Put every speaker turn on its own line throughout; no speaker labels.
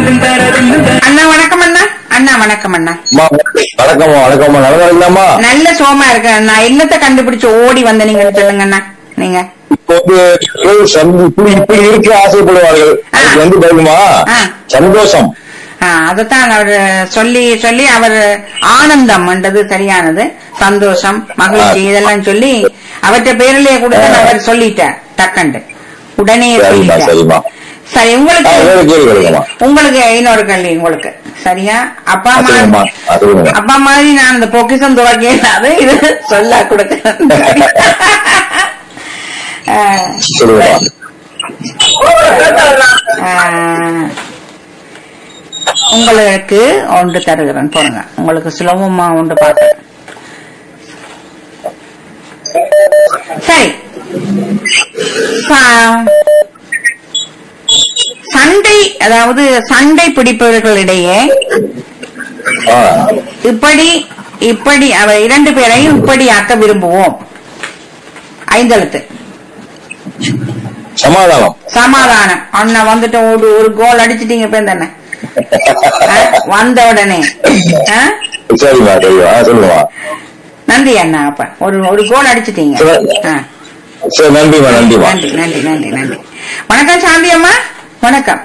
அண்ணா வணக்கம் அண்ணா அண்ணா வணக்கம் அண்ணா
அம்மா, வணக்கம்மா வணக்கம்மா நல்லா இருக்கலாமா
நல்ல சோமா இருக்கு அண்ணா என்னத்தை கண்டுபிடிச்சு ஓடி வந்த நீங்க சொல்லுங்க அண்ணா நீங்க
இப்போ வந்து சொல் சந்தி- இப்படி இப்படி இருக்க ஆசைப்படுவார்கள் அதுக்கு வந்து பதிலுமா
ஆ.
சந்தோஷம்
ஆ, அதைத்தான் அவர் சொல்லி சொல்லி அவர் ஆனந்தம் என்றது சரியானது சந்தோஷம் மகிழ்ச்சி இதெல்லாம் சொல்லி அவற்றை பேரிலேயே கூட தான் அவர் சொல்லிட்டார் டக்கண்டு உடனே
சரிம்மா
சொல்லிட்டார்
சரிம்மா
சரி
ஆ, வேற கேள்வி
உங்களுக்கு
கேளுங்கம்மா.
உங்களுக்கு இன்னொரு கேள்வி உங்களுக்கு சரியா அப்பா
அதுங்கம்மா
அம்மா
அதுங்க
அப்பா மாதிரி நான் அந்த பொக்கிசம் துவக்க இல்லாது இது சொல்ல கொடுக்க
சொல்லுங்கம்மா
உங்களுக்கு ஒன்று தருகிறேன் போடுங்க உங்களுக்கு சுலபமா ஒன்று பார்த்தேன் சரி ச- சண்டை அதாவது சண்டை பிடிப்பவர்களிடையே
ஆ,
இப்படி இப்படி அவர் இரண்டு பேரையும் இப்படி ஆக்க விரும்புவோம் ஐந்தெழுத்து
சமாதானம்
சமாதானம் அண்ணன் வந்துட்டு ஒரு ஒரு கோல் அடிச்சிட்டீங்க இப்ப தானே வந்த உடனே ஆ?
சரிம்மா சரிம்மா ஆ, சொல்லுங்கம்மா
நன்றி அண்ணா அப்ப ஒரு ஒரு கோல் அடிச்சிட்டீங்க ஆ.
சரி நன்றிம்மா நன்றிம்மா
நன்றி நன்றி நன்றி நன்றி வணக்கம் சாந்தி அம்மா வணக்கம்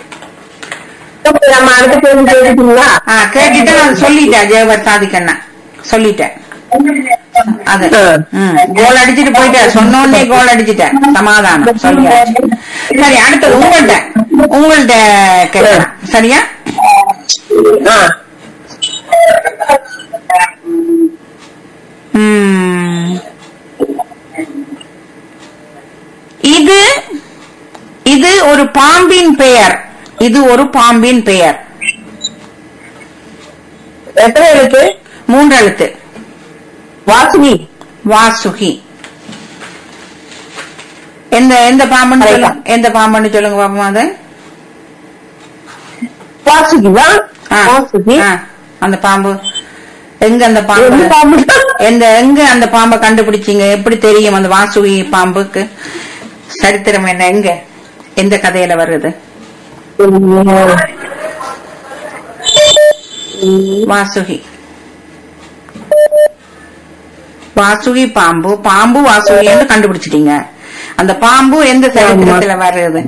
நம்ம அடுத்த கேள்வி கேட்டுட்டீங்களா
ஆ கேட்டுட்டு நான் சொல்லிட்டேன் ஜெயவர் சாதிக்கண்ணா சொல்லிட்டேன் அது ம், கோல் அடிச்சிட்டு போயிட்டார் சொன்ன உடனே கோல் அடிச்சிட்டேன் சமாதானம் சொல்லியாச்சு சரி அடுத்து உங்கள்ட்ட உங்கள்ட்ட கேட்கலாம் சரியா
ஆ.
ம். இது இது ஒரு பாம்பின் பெயர் இது ஒரு பாம்பின் பெயர்
எத்தனை எழுத்து
மூன்று எழுத்து
வாசுகி
வாசுகி எந்த எந்த பாம்புன்னு
Correct.
சொல்லுங்க எந்த பாம்புன்னு சொல்லுங்க பாப்போம் அது
வாசுகி தான்
ஆ,
வாசுகி
ஆ, அந்த பாம்பு எங்க அந்த
எந்த
பாம்பு
பாம்பு
எந்த எங்க அந்த பாம்பை கண்டுபிடிச்சீங்க எப்படி தெரியும் அந்த வாசுகி பாம்புக்கு சரித்திரம் என்ன எங்க எந்த கதையில வருது வாசுகி வாசுகி பாம்பு பாம்பு வாசுகி என்று கண்டுபிடிச்சிட்டீங்க அந்த பாம்பு எந்த சரித்திரத்துல வருது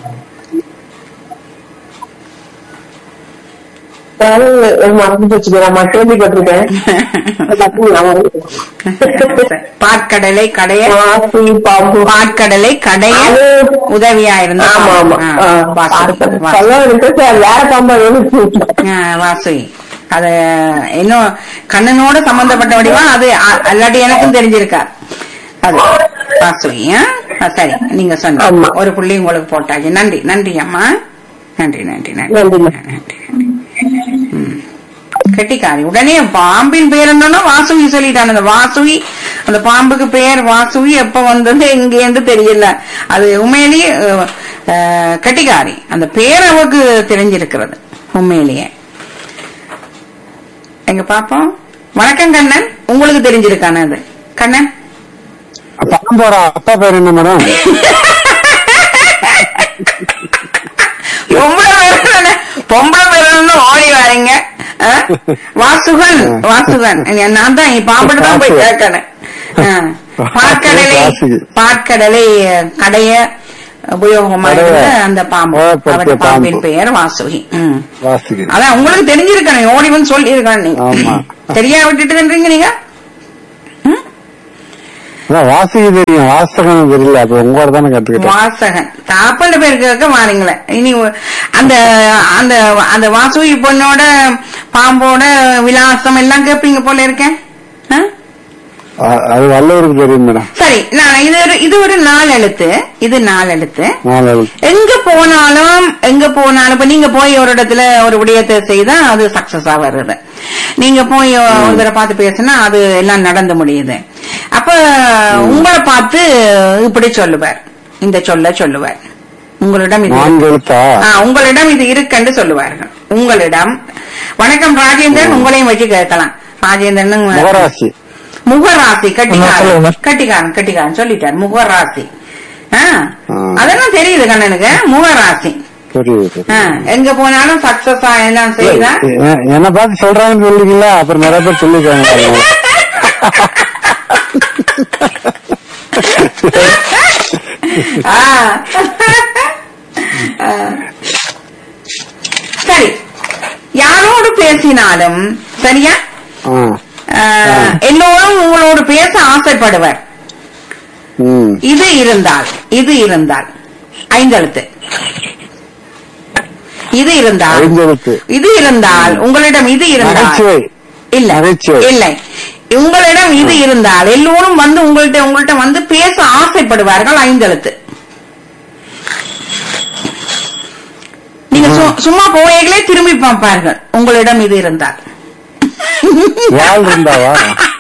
மறந்து போச்சு நான் கேள்விப்பட்டிருக்கேன் டக்குனு ஞாபகம் இருக்கு.
பாற்கடலை கடைய
வாசுகி பாம்பு
பாற்கடலை கடைய
அது-
உதவியா இருந்த
ஆமா ஆமா
ஆ, வாசுகி, வாசுகி.
சொல்ல இருக்கு சார் வேற பாம்பா வேணும்
ஆ, வாசுகி அது இன்னும் கண்ணனோட சம்பந்தப்பட்ட வடிவா அது அ- அல்லாட்டி எனக்கும் தெரிஞ்சிருக்கா அது வாசுகி ஆ? ஆ, சரி நீங்க சொன்ன
ஆமா.
ஒரு புள்ளி உங்களுக்கு போட்டாச்சு நன்றி நன்றி அம்மா நன்றி நன்றி நன்றி
நன்றிம்மா.
நன்றி நன்றி ம். கெட்டிக்காரி உடனே பாம்பின் பேர் என்னன்னா வாசுகி சொல்லிட்டான் அந்த வாசுகி அந்த பாம்புக்கு பேர் வாசுகி எப்ப வந்தது எங்கேருந்து தெரியல அது உண்மையிலேயே அஹ், அஹ், கெட்டிக்காரி அந்த பேர் அவருக்கு தெரிஞ்சிருக்கிறது உண்மையிலேயே எங்க பாப்போம் வணக்கம் கண்ணன் உங்களுக்கு தெரிஞ்சிருக்கான அது கண்ணன்
பாம்போட அப்பா பேர் என்ன மேடம்
பொம்பளை பேர் தானே. பொம்பளை பேருன்னு ஓடி வரீங்க ஆ? வாசுகன் வாசுகன் நான் தான் பாம்பட்டு தான் போய் கேட்கணும் ஆ. பாற்கடலை
வாசுகி.
பாற்கடலை கடைய உபயோகமா இருந்த
கடைய.
அந்த பாம்பு
உபயோகப்படுத்திய
அவருடைய பாம்பின்
பாம்பு.
பெயர் வாசுகி ம்.
வாசுகி
அதான் உங்களுக்கு தெரிஞ்சிருக்கணும் ஓடி வந்து சொல்லி நீங்க
ஆமா.
தெரியா விட்டுட்டுன்றீங்க நீங்க
அதான் வாசுகி தெரியும் வாசகம் தெரியல அப்ப உங்களோட தானே கத்துக்கிட்டேன்
வாசகன் தாப்பண்ட பேர் கேட்க மாறீங்களே இனி ஒ- அந்த அந்த அந்த வாசுகி பொண்ணோட பாம்போட விலாசம் எல்லாம் கேட்பீங்க போல இருக்கேன் ஆ?
அ- அது வல்லவருக்கு தெரியும் மேடம்
சரி நான் இது ஒரு இது ஒரு நாலு எழுத்து இது நாலு எழுத்து
நாலு
எங்க போனாலும் எங்க போனாலும் இப்ப நீங்க போய் ஒரு இடத்துல ஒரு விடயத்தை செய்தா அது சக்சஸா வருது நீங்க போய் ஒரு தடவை பார்த்து பேசினா அது எல்லாம் நடந்து முடியுது அப்ப உங்களை பார்த்து இப்படி சொல்லுவார் இந்த சொல்ல சொல்லுவார் உங்களிடம் இது
நான்கு எழுத்தா
ஆ, உங்களிடம் இது இருக்குன்னு சொல்லுவார்கள் உங்களிடம் வணக்கம் ராஜேந்திரன் உங்களையும் வச்சு கேட்கலாம் ராஜேந்திரன்
முகராசி
முகராசி
ஆ,
கட்டிக்காரன்
சொல்லுங்க.
கட்டிக்காரன் கட்டிக்காரன் சொல்லிட்டார் முகராசி ஆ,
ஆ.
அதெல்லாம் தெரியுது கண்ணனுக்கு முகராசி
புரியுது
ஆ, எங்க போனாலும் சக்சஸ் எல்லாம் செய்தா
எ- என்ன பார்த்து சொல்றாங்கன்னு சொல்லிக்கல அப்புறம் நிறைய பேர் சொல்லிருக்காங்க
ஆ. ஆ. சரி யாரோடு பேசினாலும் சரியா
ஆ.
ஆ, எல்லோரும் உங்களோடு பேச ஆசைப்படுவர்
ம்
இது இருந்தால் இது இருந்தால் ஐந்தெழுத்து இது இருந்தால்
ஐந்தெழுத்து.
இது இருந்தால் உங்களிடம் இது இருந்தால்
நகைச்சுவை.
இல்ல
நகைச்சுவை.
இல்லை உங்களிடம் இது இருந்தால் எல்லோரும் வந்து உங்கள்ட்ட உங்கள்ட்ட வந்து பேச ஆசைப்படுவார்கள் ஐந்தெழுத்து நீங்க சு- சும்மா போவீங்களே திரும்பி பார்ப்பார்கள் உங்களிடம் இது இருந்தால்
வாழ் இருந்தாவா